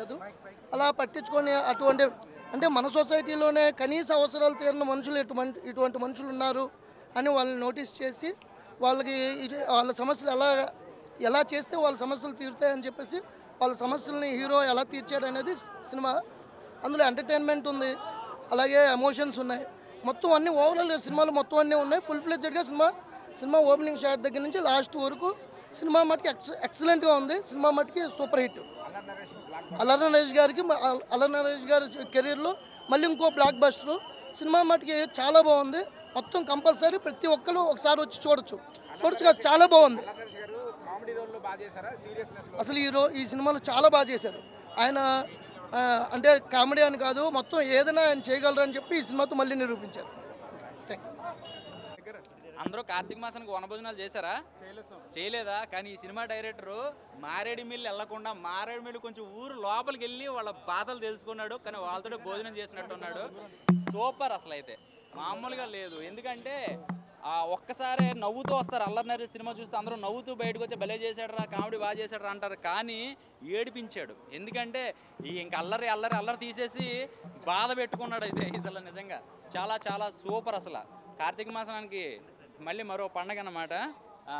లేదు అలా పట్టించుకొని అటువంటి అంటే మన సొసైటీలోనే కనీస అవసరాలు తీరిన మనుషులు ఇటువంటి ఇటువంటి మనుషులు ఉన్నారు అని వాళ్ళని నోటీస్ చేసి వాళ్ళకి ఇది వాళ్ళ సమస్యలు ఎలా ఎలా చేస్తే వాళ్ళ సమస్యలు తీరుతాయని చెప్పేసి వాళ్ళ సమస్యల్ని హీరో ఎలా తీర్చాడు అనేది సినిమా అందులో ఎంటర్టైన్మెంట్ ఉంది అలాగే ఎమోషన్స్ ఉన్నాయి మొత్తం అన్ని ఓవరాల్ సినిమాలు మొత్తం అన్నీ ఉన్నాయి ఫుల్ ఫ్లెడ్జెడ్గా సినిమా సినిమా ఓపెనింగ్ షాట్ దగ్గర నుంచి లాస్ట్ వరకు సినిమా మటుకి ఎక్స్ ఎక్సలెంట్గా ఉంది సినిమా మటుకి సూపర్ హిట్ అల్లరి నరేష్ గారికి మ- అల్- అల్లరి నరేష్ గారి కెరీర్లో మళ్ళీ ఇంకో బ్లాక్ బస్టర్ సినిమా మటుకి చాలా బాగుంది మొత్తం కంపల్సరీ ప్రతి ఒక్కరు ఒకసారి వచ్చి చూడొచ్చు చూడొచ్చు కదా చాలా బాగుంది కామెడీ రోల్ బాగా చేశారా సీరియస్నెస్ అసలు ఈ రో ఈ సినిమాలో చాలా బాగా చేశారు ఆయన ఆ, అంటే కామెడీ అని కాదు మొత్తం ఏదైనా ఆయన చేయగలరని చెప్పి ఈ సినిమాతో మళ్ళీ నిరూపించారు థ్యాంక్ యూ అందరూ కార్తీక మాసానికి వనభోజనాలు చేశారా చేయలేదా కానీ ఈ సినిమా డైరెక్టర్ మారేడు మిల్లు వెళ్లకుండా మారేడు మిల్లు కొంచెం ఊరు లోపలికి వెళ్ళి వాళ్ళ బాధలు తెలుసుకున్నాడు కానీ వాళ్ళతో భోజనం చేసినట్టు ఉన్నాడు సూపర్ అసలు అయితే మామూలుగా లేదు ఎందుకంటే ఆ ఒక్కసారి నవ్వుతూ వస్తారు అల్లరి నరేష్ సినిమా చూస్తే అందరూ నవ్వుతూ బయటకు వచ్చి భలే చేశాడరా కామెడీ బాగా చేశాడరా అంటారు కానీ ఏడిపించాడు ఎందుకంటే ఈ ఇంక అల్లరి అల్లరి అల్లరి తీసేసి బాధ పెట్టుకున్నాడు అయితే అసలు నిజంగా చాలా చాలా సూపర్ అసలు కార్తీక మాసానికి మళ్ళీ మరో పండగ అన్నమాట ఆ,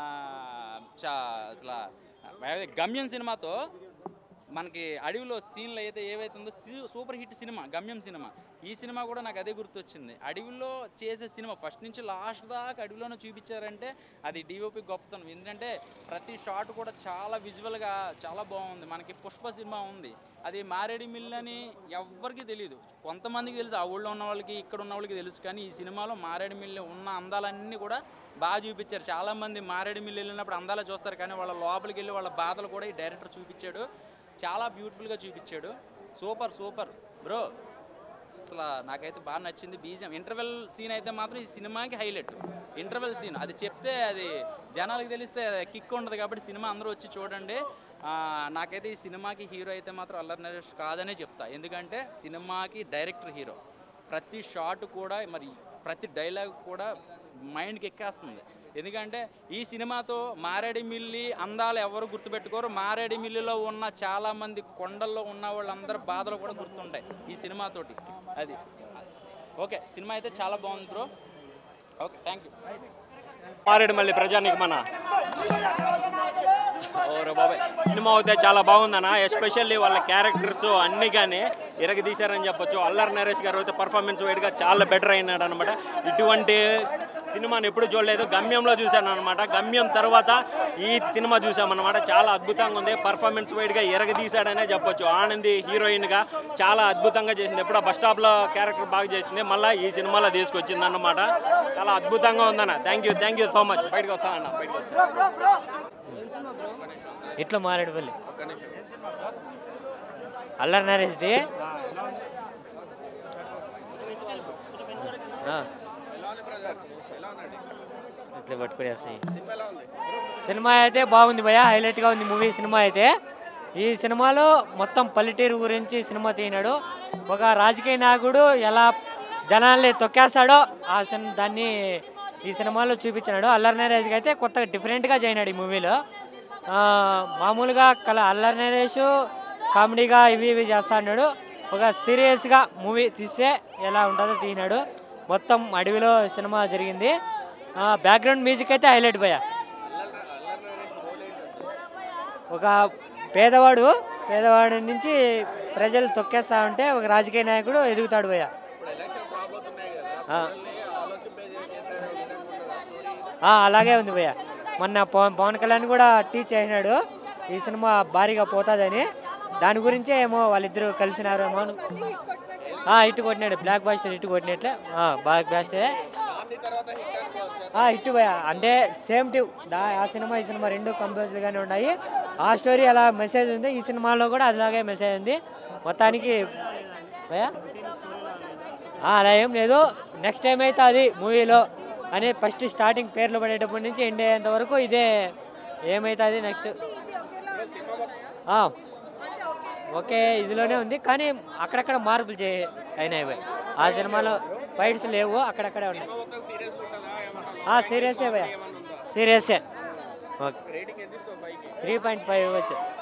చా అసలు అదే గమ్యం సినిమాతో మనకి అడవిలో సీన్లు అయితే ఏవైతే ఉందో సీ- super hit cinema Gamyam cinema ఈ సినిమా కూడా నాకు అదే గుర్తొచ్చింది అడవిలో చేసే సినిమా ఫస్ట్ నుంచి లాస్ట్ దాకా అడవిలోనే చూపించారంటే అది డిఓపి గొప్పతనం ఎందుకంటే ప్రతి షాట్ కూడా చాలా విజువల్గా చాలా బాగుంది మనకి పుష్ప సినిమా ఉంది అది మారేడి మిల్ అని ఎవ్వరికీ తెలియదు కొంతమందికి తెలుసు ఆ ఊళ్ళో ఉన్న వాళ్ళకి ఇక్కడ ఉన్న వాళ్ళకి తెలుసు కానీ ఈ సినిమాలో మారేడు మిల్లు ఉన్న అందాలన్నీ కూడా బాగా చూపించారు చాలామంది మారేడు మిల్లు వెళ్ళినప్పుడు అందాలు చూస్తారు కానీ వాళ్ళ లోపలికి వెళ్ళి వాళ్ళ బాధలు కూడా ఈ డైరెక్టర్ చూపించాడు చాలా బ్యూటిఫుల్గా చూపించాడు సూపర్ సూపర్ బ్రో అసలు నాకైతే బాగా నచ్చింది బీజిఎం ఇంటర్వెల్ సీన్ అయితే మాత్రం ఈ సినిమాకి హైలైట్ ఇంటర్వెల్ సీన్ అది చెప్తే అది జనాలకు తెలిస్తే కిక్ ఉండదు కాబట్టి సినిమా అందరూ వచ్చి చూడండి ఆ, నాకైతే ఈ సినిమాకి హీరో అయితే మాత్రం అల్లరి నరేష్ కాదనే చెప్తా ఎందుకంటే సినిమాకి డైరెక్టర్ హీరో ప్రతి షాట్ కూడా మరి ప్రతి డైలాగ్ కూడా మైండ్కి ఎక్కేస్తుంది ఎందుకంటే ఈ సినిమాతో మారేడు మిల్లి అందాలు ఎవరు గుర్తుపెట్టుకోరు మారేడు మిల్లిలో ఉన్న చాలామంది కొండల్లో ఉన్న వాళ్ళందరి బాధలు కూడా గుర్తుంటాయి ఈ సినిమాతోటి అది ఓకే సినిమా అయితే చాలా బాగుంది bro okay thank you Maredumalli ప్రజానికమన ఓరే బాబాయ్ సినిమా అయితే చాలా బాగుందన్న ఎస్పెషల్లీ వాళ్ళ క్యారెక్టర్స్ అన్ని కానీ ఇరగదీశారని చెప్పొచ్చు అల్లరి నరేష్ గారు అయితే పర్ఫార్మెన్స్ వైడ్గా చాలా బెటర్ అయినాడు అనమాట ఇటువంటి సినిమాని ఎప్పుడు చూడలేదు గమ్యంలో చూశాను అనమాట గమ్యం తర్వాత ఈ సినిమా చూసామన్నమాట చాలా అద్భుతంగా ఉంది పర్ఫార్మెన్స్ వైడ్గా ఎరగదీశాడనే చెప్పొచ్చు ఆనంది హీరోయిన్గా చాలా అద్భుతంగా చేసింది ఎప్పుడో బస్ స్టాప్లో క్యారెక్టర్ బాగా చేసింది మళ్ళీ ఈ సినిమాలో తీసుకొచ్చింది అన్నమాట చాలా అద్భుతంగా ఉందన్న thank you thank you so much బయటకు వస్తా అన్న బయటకు వస్తా ఇట్లా మారేడుపల్లి అల్లరి నరేష్ది ఆ. ఇట్లా పట్టుకునేస్తాయి సినిమా అయితే బాగుంది భయ హైలైట్గా ఉంది మూవీ సినిమా అయితే ఈ సినిమాలో మొత్తం పల్లెటూరు గురించి సినిమా తీయినాడు ఒక రాజకీయ నాయకుడు ఎలా జనాల్ని తొక్కేస్తాడో ఆ సిన్ దాన్ని ఈ సినిమాలో చూపించినాడు అల్లరి నరేష్కి అయితే కొత్తగా డిఫరెంట్గా చేయనాడు ఈ మూవీలో ఆ, మామూలుగా కల అల్లరి నరేష్ కామెడీగా ఇవి ఇవి చేస్తా అన్నాడు ఒక సీరియస్గా మూవీ తీస్తే ఎలా ఉంటుందో తీసినాడు మొత్తం అడవిలో సినిమా జరిగింది బ్యాక్గ్రౌండ్ మ్యూజిక్ అయితే హైలైట్ పోయా ఒక పేదవాడు పేదవాడి నుంచి ప్రజలు తొక్కేస్తా ఉంటే ఒక రాజకీయ నాయకుడు ఎదుగుతాడు భయ్య ఆ. ఆ, అలాగే ఉంది భయ్య మొన్న పవన్ పవన్ కళ్యాణ్ కూడా టీచ్ అయినాడు ఈ సినిమా భారీగా పోతుందని దాని గురించే ఏమో వాళ్ళిద్దరూ కలిసినారు ఏమో అని. ఆ, ఇటు కొట్టినాడు బ్లాక్ బాస్టర్ ఇటు కొట్టినట్లే ఆ, బ్లాక్ బాస్టరే ఇటు భయ అంటే సేమ్ టు దా ఆ సినిమా ఈ సినిమా రెండు కంపల్సరీగానే ఉన్నాయి ఆ స్టోరీ అలా మెసేజ్ ఉంది ఈ సినిమాలో కూడా అలాగే మెసేజ్ ఉంది మొత్తానికి భయ అలా ఏం లేదు నెక్స్ట్ టైం అయితే అది మూవీలో అని ఫస్ట్ స్టార్టింగ్ పేర్లు పడేటప్పటి నుంచి ఎండ్ అయ్యేంత వరకు ఇదే ఏమవుతుంది నెక్స్ట్ ఓకే ఇదిలోనే ఉంది కానీ అక్కడక్కడ మార్పులు చే అయినాయి భయ్. ఆ సినిమాలో ఫైట్స్ లేవు అక్కడక్కడే ఉన్నాయి సీరియసే భయ సీరియసే ఓకే త్రీ పాయింట్ ఫైవ్ ఇవ్వచ్చు